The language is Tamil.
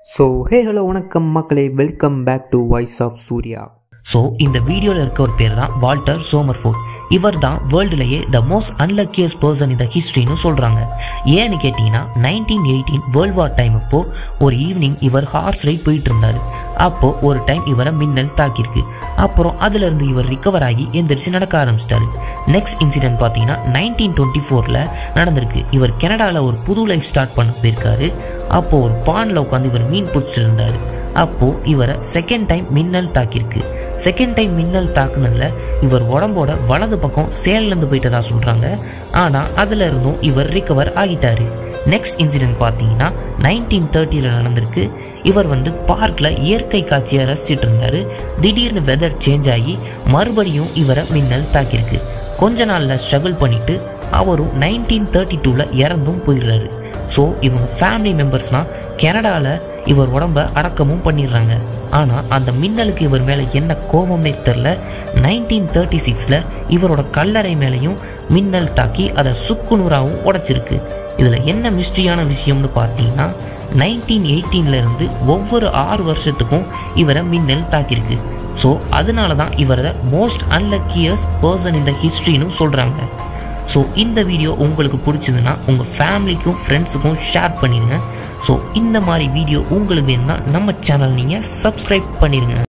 ஸோ ஹே ஹலோ வணக்கம் மக்களே welcome back to voice of Surya so இந்த வீடியோவில் இருக்க ஒரு பேர் தான் வால்டர் சோமர்ஃபோர்ட் இவர் தான் வேர்ல்டுலேயே த மோஸ்ட் அன்லக்கியஸ்ட் பர்சன் இந்த ஹிஸ்ட்ரின்னு சொல்கிறாங்க ஏன்னு கேட்டிங்கன்னா nineteen eighteen world war time அப்போ ஒரு ஈவினிங் இவர் ஹார்ஸ் ரைட் போயிட்டு இருந்தார் அப்போ ஒரு டைம் இவரை மின்னல் தாக்கியிருக்கு அப்புறம் அதுலேருந்து இவர் ரிகவர் ஆகி எந்திரிச்சு நடக்க ஆரம்பிச்சிட்டாரு நெக்ஸ்ட் இன்சிடென்ட் பார்த்தீங்கன்னா நைன்டீன் டுவெண்ட்டி ஃபோரில் நடந்திருக்கு இவர் கனடாவில் ஒரு புது லைஃப் ஸ்டார்ட் பண்ண போயிருக்காரு அப்போ ஒரு பாண்டில் உட்காந்து இவர் மீன் பிடிச்சிட்டு இருந்தாரு அப்போ இவரை செகண்ட் டைம் மின்னல் தாக்கியிருக்கு செகண்ட் டைம் மின்னல் தாக்குனதுல இவர் உடம்போட வலது பக்கம் சேல்லேருந்து போயிட்டதா சொல்றாங்க ஆனா அதுல இருந்தும் இவர் ரிகவர் ஆகிட்டாரு நெக்ஸ்ட் இன்சிடென்ட் பார்த்தீங்கன்னா நைன்டீன் தேர்ட்டியில் நடந்திருக்கு இவர் வந்து பார்க்கில் இயற்கை காட்சியை ரசிச்சிட்டு இருந்தாரு திடீர்னு வெதர் சேஞ்ச் ஆகி மறுபடியும் இவரை மின்னல் தாக்கியிருக்கு கொஞ்ச நாளில் ஸ்ட்ரகிள் பண்ணிட்டு அவரும் நைன்டீன் தேர்ட்டி டூவில் இறந்தும் போயிடுறாரு ஸோ இவங்க ஃபேமிலி மெம்பர்ஸ்லாம் கனடாவில் இவர் உடம்ப அடக்கமும் பண்ணிடுறாங்க ஆனால் அந்த மின்னலுக்கு இவர் மேலே என்ன கோபமே தெரில நைன்டீன் தேர்ட்டி சிக்ஸில் இவரோட கல்லறை மேலேயும் மின்னல் தாக்கி அதை சுக்குநூறாகவும் உடைச்சிருக்கு இதில் என்ன மிஸ்ட்ரியான விஷயம்னு பார்த்தீங்கன்னா நைன்டீன் இருந்து ஒவ்வொரு ஆறு வருஷத்துக்கும் இவரை மின்னல் தாக்கியிருக்கு ஸோ அதனால தான் இவரை மோஸ்ட் அன்லக்கியஸ் பர்சன் இந்த ஹிஸ்ட்ரின்னு சொல்கிறாங்க ஸோ இந்த வீடியோ உங்களுக்கு பிடிச்சதுன்னா உங்கள் ஃபேமிலிக்கும் ஃப்ரெண்ட்ஸுக்கும் ஷேர் பண்ணிடுங்க ஸோ இந்த மாதிரி வீடியோ உங்களுக்கு வேணும்னா நம்ம சேனல் நீங்கள் சப்ஸ்கிரைப் பண்ணிடுங்க